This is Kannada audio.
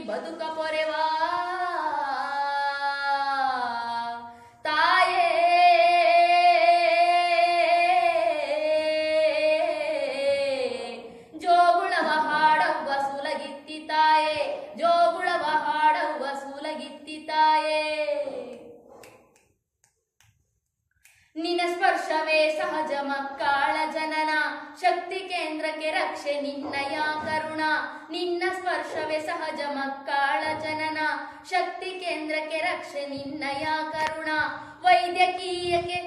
ಬದುಕ ಪೊರೆವಾ ತಾಯೇ ಜೋಗುಳವ ಹಾಡವ್ವ ಸುಲಗಿತ್ತಿ ತಾಯೇ ಜೋಗುಳವ ಹಾಡವ್ವ ಸುಲಗಿತ್ತಿ ತಾಯೇ ನಿನ್ನ ಸ್ಪರ್ಶವೇ ಸಹಜ ಮಕ್ಕಳ ಜನನ ಶಕ್ತಿ ಕೇಂದ್ರಕ್ಕೆ ರಕ್ಷೆ ನಿನ್ನಯ ಕರುಣ ನಿನ್ನ ಸ್ಪರ್ಶವೇ ಸಹಜ ಮಕ್ಕಳ ಜನನ ಶಕ್ತಿ ಕೇಂದ್ರಕ್ಕೆ ರಕ್ಷೆ ನಿನ್ನಯ ಕರುಣ ವೈದ್ಯಕೀಯಕ್ಕೆ